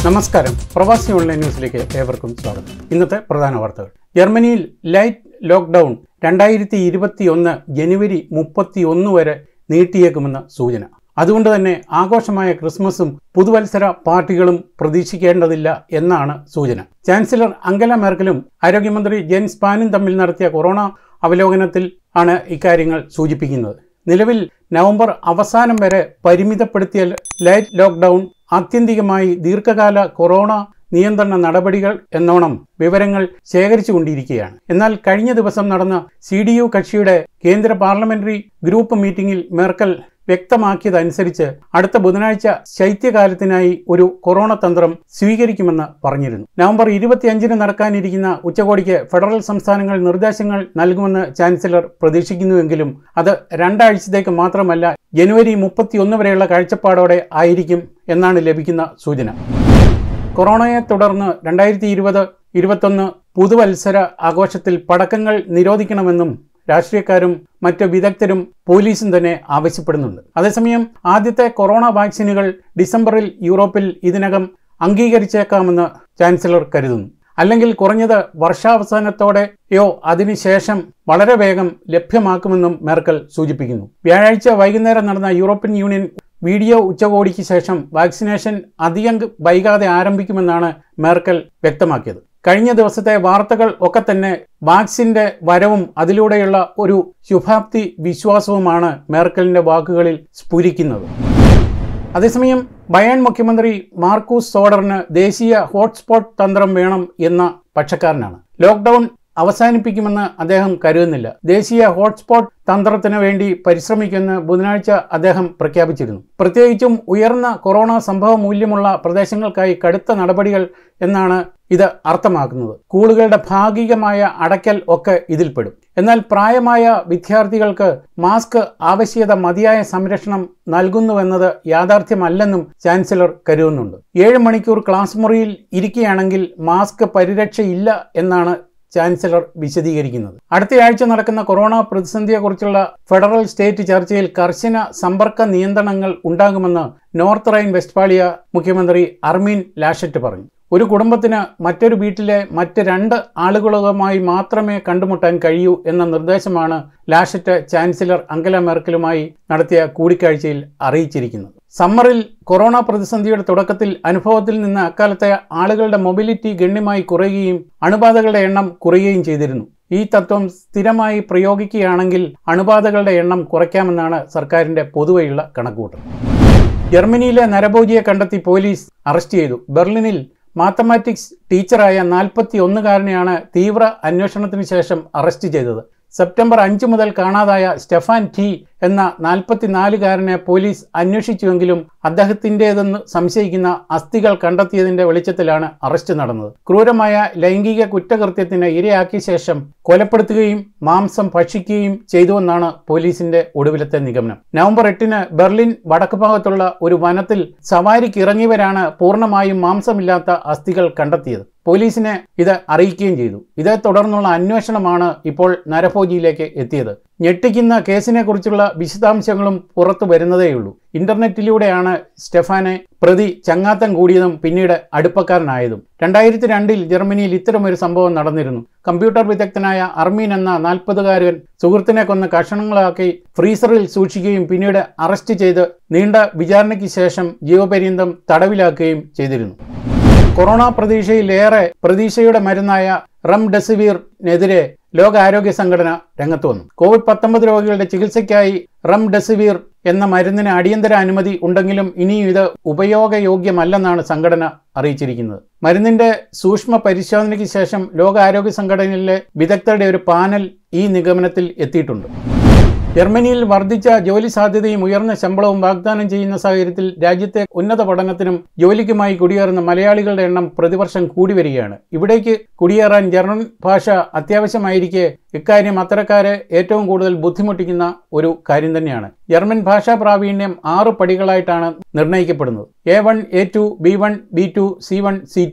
നമസ്കാരം പ്രവാസി ഓൺലൈൻ ന്യൂസിലേക്ക് ഏവർക്കും സ്വാഗതം ഇന്നത്തെ പ്രധാന വാർത്തകൾ ജർമ്മനിയിൽ ലൈറ്റ് ലോക്ക്ഡൌൺ രണ്ടായിരത്തി ഇരുപത്തിയൊന്ന് ജനുവരി മുപ്പത്തിയൊന്ന് വരെ നീട്ടിയേക്കുമെന്ന സൂചന അതുകൊണ്ട് തന്നെ ആഘോഷമായ ക്രിസ്മസും പുതുവത്സര പാർട്ടികളും പ്രതീക്ഷിക്കേണ്ടതില്ല എന്നാണ് സൂചന ചാൻസലർ അങ്കല മെർക്കലും ആരോഗ്യമന്ത്രി ജെൻ സ്പാനും തമ്മിൽ നടത്തിയ കൊറോണ അവലോകനത്തിൽ ആണ് ഇക്കാര്യങ്ങൾ സൂചിപ്പിക്കുന്നത് നിലവിൽ നവംബർ അവസാനം വരെ പരിമിതപ്പെടുത്തിയ ലൈറ്റ് ലോക്ക്ഡൌൺ ആത്യന്തികമായി ദീർഘകാല കൊറോണ നിയന്ത്രണ നടപടികൾ എന്നോണം വിവരങ്ങൾ ശേഖരിച്ചുകൊണ്ടിരിക്കുകയാണ് എന്നാൽ കഴിഞ്ഞ ദിവസം നടന്ന സി ഡി യു കക്ഷിയുടെ കേന്ദ്ര പാർലമെന്ററി ഗ്രൂപ്പ് മീറ്റിംഗിൽ മെർക്കൽ വ്യക്തമാക്കിയതനുസരിച്ച് അടുത്ത ബുധനാഴ്ച ശൈത്യകാലത്തിനായി ഒരു കൊറോണ തന്ത്രം സ്വീകരിക്കുമെന്ന് പറഞ്ഞിരുന്നു നവംബർ ഇരുപത്തിയഞ്ചിന് നടക്കാനിരിക്കുന്ന ഉച്ചകോടിക്ക് ഫെഡറൽ സംസ്ഥാനങ്ങൾ നിർദ്ദേശങ്ങൾ നൽകുമെന്ന് ചാൻസലർ പ്രതീക്ഷിക്കുന്നുവെങ്കിലും അത് രണ്ടാഴ്ചത്തേക്ക് മാത്രമല്ല ജനുവരി മുപ്പത്തിയൊന്ന് വരെയുള്ള കാഴ്ചപ്പാടോടെ ആയിരിക്കും എന്നാണ് ലഭിക്കുന്ന സൂചന കൊറോണയെ തുടർന്ന് രണ്ടായിരത്തി ഇരുപത് ഇരുപത്തൊന്ന് പുതുവത്സര ആഘോഷത്തിൽ പടക്കങ്ങൾ നിരോധിക്കണമെന്നും രാഷ്ട്രീയക്കാരും മറ്റ് വിദഗ്ധരും പോലീസും തന്നെ ആവശ്യപ്പെടുന്നുണ്ട് അതേസമയം ആദ്യത്തെ കൊറോണ വാക്സിനുകൾ ഡിസംബറിൽ യൂറോപ്പിൽ ഇതിനകം അംഗീകരിച്ചേക്കാമെന്ന് ചാൻസലർ കരുതുന്നു അല്ലെങ്കിൽ കുറഞ്ഞത് വർഷാവസാനത്തോടെയോ അതിനുശേഷം വളരെ വേഗം ലഭ്യമാക്കുമെന്നും മെർക്കൽ സൂചിപ്പിക്കുന്നു വ്യാഴാഴ്ച വൈകുന്നേരം നടന്ന യൂറോപ്യൻ യൂണിയൻ വീഡിയോ ഉച്ചകോടിക്ക് ശേഷം വാക്സിനേഷൻ അധികം വൈകാതെ ആരംഭിക്കുമെന്നാണ് മെർക്കൽ വ്യക്തമാക്കിയത് കഴിഞ്ഞ ദിവസത്തെ വാർത്തകൾ ഒക്കെ തന്നെ വാക്സിന്റെ വരവും അതിലൂടെയുള്ള ഒരു ശുഭാപ്തി വിശ്വാസവുമാണ് മേർക്കലിന്റെ വാക്കുകളിൽ സ്ഫുരിക്കുന്നത് അതേസമയം ബയൺ മുഖ്യമന്ത്രി മാർക്കൂസ് സോഡറിന് ദേശീയ ഹോട്ട്സ്പോട്ട് തന്ത്രം വേണം എന്ന പക്ഷക്കാരനാണ് ലോക്ക്ഡൌൺ അവസാനിപ്പിക്കുമെന്ന് അദ്ദേഹം കരുതുന്നില്ല ദേശീയ ഹോട്ട്സ്പോട്ട് തന്ത്രത്തിന് വേണ്ടി പരിശ്രമിക്കുമെന്ന് ബുധനാഴ്ച അദ്ദേഹം പ്രഖ്യാപിച്ചിരുന്നു പ്രത്യേകിച്ചും ഉയർന്ന കൊറോണ സംഭവ മൂല്യമുള്ള പ്രദേശങ്ങൾക്കായി കടുത്ത നടപടികൾ എന്നാണ് ഇത് അർത്ഥമാക്കുന്നത് സ്കൂളുകളുടെ ഭാഗികമായ അടയ്ക്കൽ ഒക്കെ ഇതിൽപ്പെടും എന്നാൽ പ്രായമായ വിദ്യാർത്ഥികൾക്ക് മാസ്ക് ആവശ്യകത മതിയായ സംരക്ഷണം നൽകുന്നുവെന്നത് യാഥാർത്ഥ്യമല്ലെന്നും ചാൻസലർ കരുതുന്നുണ്ട് ഏഴ് മണിക്കൂർ ക്ലാസ് മുറിയിൽ ഇരിക്കുകയാണെങ്കിൽ മാസ്ക് പരിരക്ഷയില്ല എന്നാണ് ചാൻസലർ വിശദീകരിക്കുന്നത് അടുത്തയാഴ്ച നടക്കുന്ന കൊറോണ പ്രതിസന്ധിയെക്കുറിച്ചുള്ള ഫെഡറൽ സ്റ്റേറ്റ് ചർച്ചയിൽ കർശന സമ്പർക്ക നിയന്ത്രണങ്ങൾ ഉണ്ടാകുമെന്ന് നോർത്ത് റൈൻ വെസ്റ്റ്ഫാളിയ മുഖ്യമന്ത്രി അർമീൻ ലാഷറ്റ് പറഞ്ഞു ഒരു കുടുംബത്തിന് മറ്റൊരു വീട്ടിലെ മറ്റ് രണ്ട് ആളുകളുമായി മാത്രമേ കണ്ടുമുട്ടാൻ കഴിയൂ എന്ന നിർദ്ദേശമാണ് ലാഷറ്റ് ചാൻസലർ അങ്കല മെർക്കലുമായി നടത്തിയ കൂടിക്കാഴ്ചയിൽ അറിയിച്ചിരിക്കുന്നത് സമ്മറിൽ കൊറോണ പ്രതിസന്ധിയുടെ തുടക്കത്തിൽ അനുഭവത്തിൽ നിന്ന് അക്കാലത്തെ ആളുകളുടെ മൊബിലിറ്റി ഗണ്യമായി കുറയുകയും അണുബാധകളുടെ എണ്ണം കുറയുകയും ചെയ്തിരുന്നു ഈ തത്വം സ്ഥിരമായി പ്രയോഗിക്കുകയാണെങ്കിൽ അണുബാധകളുടെ എണ്ണം കുറയ്ക്കാമെന്നാണ് സർക്കാരിന്റെ പൊതുവെയുള്ള കണക്കുകൂട്ടൽ ജർമ്മനിയിലെ നരഭോജിയെ കണ്ടെത്തി പോലീസ് അറസ്റ്റ് ചെയ്തു ബെർലിനിൽ മാത്തമാറ്റിക്സ് ടീച്ചറായ നാൽപ്പത്തി ഒന്നുകാരനെയാണ് തീവ്ര അന്വേഷണത്തിന് ശേഷം അറസ്റ്റ് ചെയ്തത് സെപ്റ്റംബർ അഞ്ച് മുതൽ കാണാതായ സ്റ്റെഫാൻ ടി എന്ന നാൽപ്പത്തിനാലുകാരനെ പോലീസ് അന്വേഷിച്ചുവെങ്കിലും അദ്ദേഹത്തിൻ്റേതെന്ന് സംശയിക്കുന്ന അസ്ഥികൾ കണ്ടെത്തിയതിന്റെ വെളിച്ചത്തിലാണ് അറസ്റ്റ് നടന്നത് ക്രൂരമായ ലൈംഗിക കുറ്റകൃത്യത്തിന് ഇരയാക്കിയ ശേഷം കൊലപ്പെടുത്തുകയും മാംസം ഭക്ഷിക്കുകയും ചെയ്തുവെന്നാണ് പോലീസിന്റെ ഒടുവിലത്തെ നിഗമനം നവംബർ എട്ടിന് ബെർലിൻ വടക്ക് ഭാഗത്തുള്ള ഒരു വനത്തിൽ സവാരിക്ക് ഇറങ്ങിയവരാണ് പൂർണ്ണമായും മാംസമില്ലാത്ത അസ്ഥികൾ കണ്ടെത്തിയത് പോലീസിനെ ഇത് അറിയിക്കുകയും ചെയ്തു ഇതേ തുടർന്നുള്ള അന്വേഷണമാണ് ഇപ്പോൾ നരഭോജിയിലേക്ക് എത്തിയത് ഞെട്ടിക്കുന്ന കേസിനെക്കുറിച്ചുള്ള വിശദാംശങ്ങളും പുറത്തു വരുന്നതേയുള്ളൂ ഇന്റർനെറ്റിലൂടെയാണ് സ്റ്റെഫാനെ പ്രതി ചങ്ങാത്തം കൂടിയതും പിന്നീട് അടുപ്പക്കാരനായതും രണ്ടായിരത്തി രണ്ടിൽ ജർമ്മനിയിൽ ഇത്തരമൊരു സംഭവം നടന്നിരുന്നു കമ്പ്യൂട്ടർ വിദഗ്ധനായ അർമീൻ എന്ന നാൽപ്പതുകാരൻ സുഹൃത്തിനെ കൊന്ന് കഷണങ്ങളാക്കി ഫ്രീസറിൽ സൂക്ഷിക്കുകയും പിന്നീട് അറസ്റ്റ് ചെയ്ത് നീണ്ട വിചാരണയ്ക്ക് ശേഷം ജീവപര്യന്തം തടവിലാക്കുകയും ചെയ്തിരുന്നു കൊറോണ പ്രതീക്ഷയിലേറെ പ്രതീക്ഷയുടെ മരുന്നായ റംഡെസിവിറിനെതിരെ ലോകാരോഗ്യ സംഘടന രംഗത്ത് വന്നു കോവിഡ് പത്തൊമ്പത് രോഗികളുടെ ചികിത്സയ്ക്കായി റംഡെസിവിർ എന്ന മരുന്നിന് അടിയന്തര അനുമതി ഉണ്ടെങ്കിലും ഇനിയും ഇത് ഉപയോഗയോഗ്യമല്ലെന്നാണ് സംഘടന അറിയിച്ചിരിക്കുന്നത് മരുന്നിന്റെ സൂക്ഷ്മ പരിശോധനയ്ക്ക് ശേഷം ലോകാരോഗ്യ സംഘടനയിലെ വിദഗ്ധരുടെ ഒരു പാനൽ ഈ നിഗമനത്തിൽ എത്തിയിട്ടുണ്ട് ജർമ്മനിയിൽ വർദ്ധിച്ച ജോലി സാധ്യതയും ഉയർന്ന ശമ്പളവും വാഗ്ദാനം ചെയ്യുന്ന സാഹചര്യത്തിൽ രാജ്യത്തെ ഉന്നത പഠനത്തിനും ജോലിക്കുമായി കുടിയേറുന്ന മലയാളികളുടെ എണ്ണം പ്രതിവർഷം കൂടി വരികയാണ് ഇവിടേക്ക് കുടിയേറാൻ ജർമ്മൻ ഭാഷ അത്യാവശ്യമായിരിക്കെ ഇക്കാര്യം അത്തരക്കാരെ ഏറ്റവും കൂടുതൽ ബുദ്ധിമുട്ടിക്കുന്ന ഒരു കാര്യം തന്നെയാണ് ജർമ്മൻ ഭാഷാ പ്രാവീണ്യം ആറ് പടികളായിട്ടാണ് നിർണ്ണയിക്കപ്പെടുന്നത് A one A two B one B two C one C two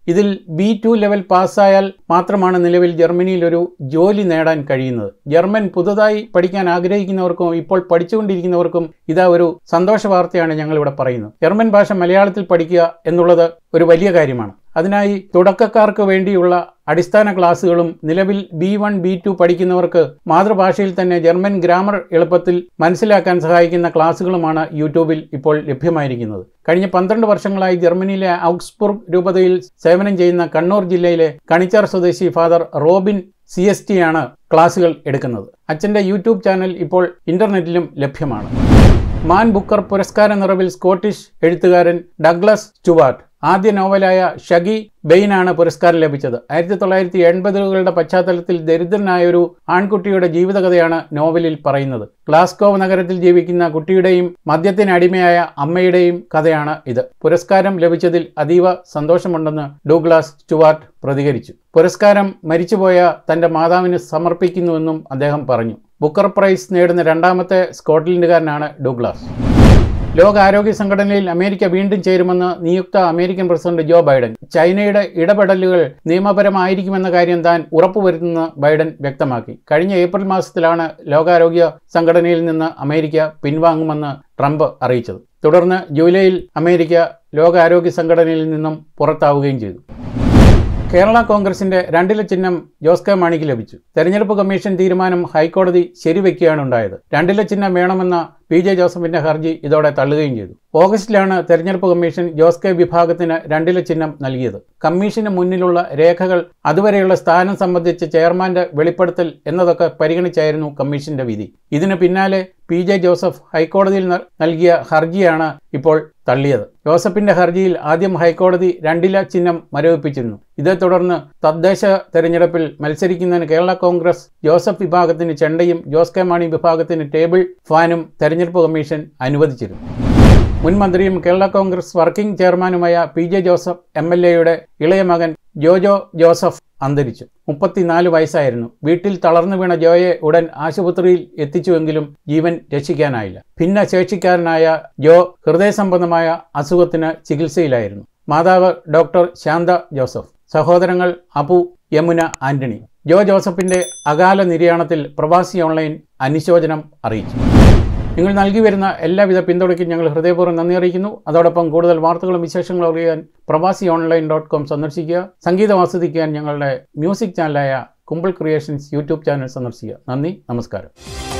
ഇതിൽ ബി ടു ലെവൽ പാസ്സായാൽ മാത്രമാണ് നിലവിൽ ജർമ്മനിയിൽ ഒരു ജോലി നേടാൻ കഴിയുന്നത് ജർമ്മൻ പുതുതായി പഠിക്കാൻ ആഗ്രഹിക്കുന്നവർക്കും ഇപ്പോൾ പഠിച്ചുകൊണ്ടിരിക്കുന്നവർക്കും ഇതാ ഒരു സന്തോഷ വാർത്തയാണ് ഞങ്ങളിവിടെ പറയുന്നത് ജർമ്മൻ ഭാഷ മലയാളത്തിൽ പഠിക്കുക എന്നുള്ളത് ഒരു വലിയ കാര്യമാണ് അതിനായി തുടക്കക്കാർക്ക് വേണ്ടിയുള്ള അടിസ്ഥാന ക്ലാസ്സുകളും നിലവിൽ ബി വൺ ബി ടു പഠിക്കുന്നവർക്ക് മാതൃഭാഷയിൽ തന്നെ ജർമ്മൻ ഗ്രാമർ എളുപ്പത്തിൽ മനസ്സിലാക്കാൻ സഹായിക്കുന്ന ക്ലാസ്സുകളുമാണ് യൂട്യൂബിൽ ഇപ്പോൾ ലഭ്യമായിരിക്കുന്നത് കഴിഞ്ഞ പന്ത്രണ്ട് വർഷങ്ങളായി ജർമ്മനിയിലെ ഔക്സ്ബുർഗ് രൂപതയിൽ സേവനം ചെയ്യുന്ന കണ്ണൂർ ജില്ലയിലെ കണിച്ചാർ സ്വദേശി father Robin C S T ആണ് ക്ലാസുകൾ എടുക്കുന്നത് അച്ഛൻ്റെ യൂട്യൂബ് ചാനൽ ഇപ്പോൾ ഇന്റർനെറ്റിലും ലഭ്യമാണ് മാൻ ബുക്കർ പുരസ്കാര നിറവിൽ സ്കോട്ടിഷ് എഴുത്തുകാരൻ ഡഗ്ലസ് സ്റ്റുവാർട്ട് ആദ്യ നോവലായ ഷഗി ബെയിനാണ് പുരസ്കാരം ലഭിച്ചത് ആയിരത്തി തൊള്ളായിരത്തി എൺപതുകളുടെ പശ്ചാത്തലത്തിൽ ദരിദ്രനായ ഒരു ആൺകുട്ടിയുടെ ജീവിതകഥയാണ് നോവലിൽ പറയുന്നത് ഗ്ലാസ്കോവ് നഗരത്തിൽ ജീവിക്കുന്ന കുട്ടിയുടെയും മദ്യത്തിന് അടിമയായ അമ്മയുടെയും കഥയാണ് ഇത് പുരസ്കാരം ലഭിച്ചതിൽ അതീവ സന്തോഷമുണ്ടെന്ന് ഡൂഗ്ലാസ് സ്റ്റുവാർട്ട് പ്രതികരിച്ചു പുരസ്കാരം മരിച്ചുപോയ തന്റെ മാതാവിന് സമർപ്പിക്കുന്നുവെന്നും അദ്ദേഹം പറഞ്ഞു ബുക്കർ പ്രൈസ് നേടുന്ന രണ്ടാമത്തെ സ്കോട്ട്ലൻഡുകാരനാണ് ഡൂഗ്ലാസ് ലോകാരോഗ്യ സംഘടനയിൽ അമേരിക്ക വീണ്ടും ചേരുമെന്ന് നിയുക്ത അമേരിക്കൻ പ്രസിഡന്റ് ജോ ബൈഡൻ ചൈനയുടെ ഇടപെടലുകൾ നിയമപരമായിരിക്കുമെന്ന കാര്യം താൻ ഉറപ്പുവരുത്തുന്ന ബൈഡൻ വ്യക്തമാക്കി കഴിഞ്ഞ ഏപ്രിൽ മാസത്തിലാണ് ലോകാരോഗ്യ സംഘടനയിൽ നിന്ന് അമേരിക്ക പിൻവാങ്ങുമെന്ന് ട്രംപ് അറിയിച്ചത് തുടർന്ന് ജൂലൈയിൽ അമേരിക്ക ലോകാരോഗ്യ സംഘടനയിൽ നിന്നും പുറത്താവുകയും ചെയ്തു കേരള കോൺഗ്രസിന്റെ രണ്ടില ചിഹ്നം ജോസ് കെ മാണിക്ക് ലഭിച്ചു തെരഞ്ഞെടുപ്പ് കമ്മീഷൻ തീരുമാനം ഹൈക്കോടതി ശരിവെക്കുകയാണ് ഉണ്ടായത് രണ്ടില ചിഹ്നം വേണമെന്ന പി ജെ ജോസഫിന്റെ ഹർജി ഇതോടെ തള്ളുകയും ചെയ്തു ഓഗസ്റ്റിലാണ് തെരഞ്ഞെടുപ്പ് കമ്മീഷൻ ജോസ് കെ വിഭാഗത്തിന് രണ്ടില ചിഹ്നം നൽകിയത് കമ്മീഷന് മുന്നിലുള്ള രേഖകൾ അതുവരെയുള്ള സ്ഥാനം സംബന്ധിച്ച് ചെയർമാന്റെ വെളിപ്പെടുത്തൽ എന്നതൊക്കെ പരിഗണിച്ചായിരുന്നു കമ്മീഷന്റെ വിധി ഇതിന് പിന്നാലെ പി ജെ ജോസഫ് ഹൈക്കോടതിയിൽ നൽകിയ ഹർജിയാണ് ഇപ്പോൾ തള്ളിയത് ജോസഫിന്റെ ഹർജിയിൽ ആദ്യം ഹൈക്കോടതി രണ്ടില ചിഹ്നം മരവിപ്പിച്ചിരുന്നു ഇതേ തുടർന്ന് തദ്ദേശ തെരഞ്ഞെടുപ്പിൽ മത്സരിക്കുന്നതിന് കേരള കോൺഗ്രസ് ജോസഫ് വിഭാഗത്തിന് ചെണ്ടയും ജോസ് കെ മാണി വിഭാഗത്തിന് ടേബിൾ ഫാനും തെരഞ്ഞെടുപ്പ് കമ്മീഷൻ അനുവദിച്ചിരുന്നു മുൻ മന്ത്രിയും കേരള കോൺഗ്രസ് വർക്കിംഗ് ചെയർമാനുമായ P J Joseph M L എയുടെ ഇളയ മകൻ ജോജോ ജോസഫ് അന്തരിച്ചു മുപ്പത്തിനാല് വയസ്സായിരുന്നു വീട്ടിൽ തളർന്നു വീണ ജോയെ ഉടൻ ആശുപത്രിയിൽ എത്തിച്ചുവെങ്കിലും ജീവൻ രക്ഷിക്കാനായില്ല ഭിന്നശേഷിക്കാരനായ ജോ ഹൃദയ സംബന്ധമായ അസുഖത്തിന് ചികിത്സയിലായിരുന്നു മാതാവ് ഡോക്ടർ ശാന്ത ജോസഫ് സഹോദരങ്ങൾ അപു യമുന ആന്റണി ജോ ജോസഫിന്റെ അകാല നിര്യാണത്തിൽ പ്രവാസി ഓൺലൈൻ അനുശോചനം അറിയിച്ചു നിങ്ങൾ നൽകി വരുന്ന എല്ലാവിധ പിന്തുണയ്ക്കും ഞങ്ങൾ ഹൃദയപൂർവ്വം നന്ദി അറിയിക്കുന്നു അതോടൊപ്പം കൂടുതൽ വാർത്തകളും വിശേഷങ്ങളും അറിയാൻ പ്രവാസി ഓൺലൈൻ ഡോട്ട് കോം സന്ദർശിക്കുക സംഗീതം ആസ്വദിക്കാൻ ഞങ്ങളുടെ മ്യൂസിക് ചാനലായ കുമ്പിൾ ക്രിയേഷൻസ് യൂട്യൂബ് ചാനൽ സന്ദർശിക്കുക നന്ദി നമസ്കാരം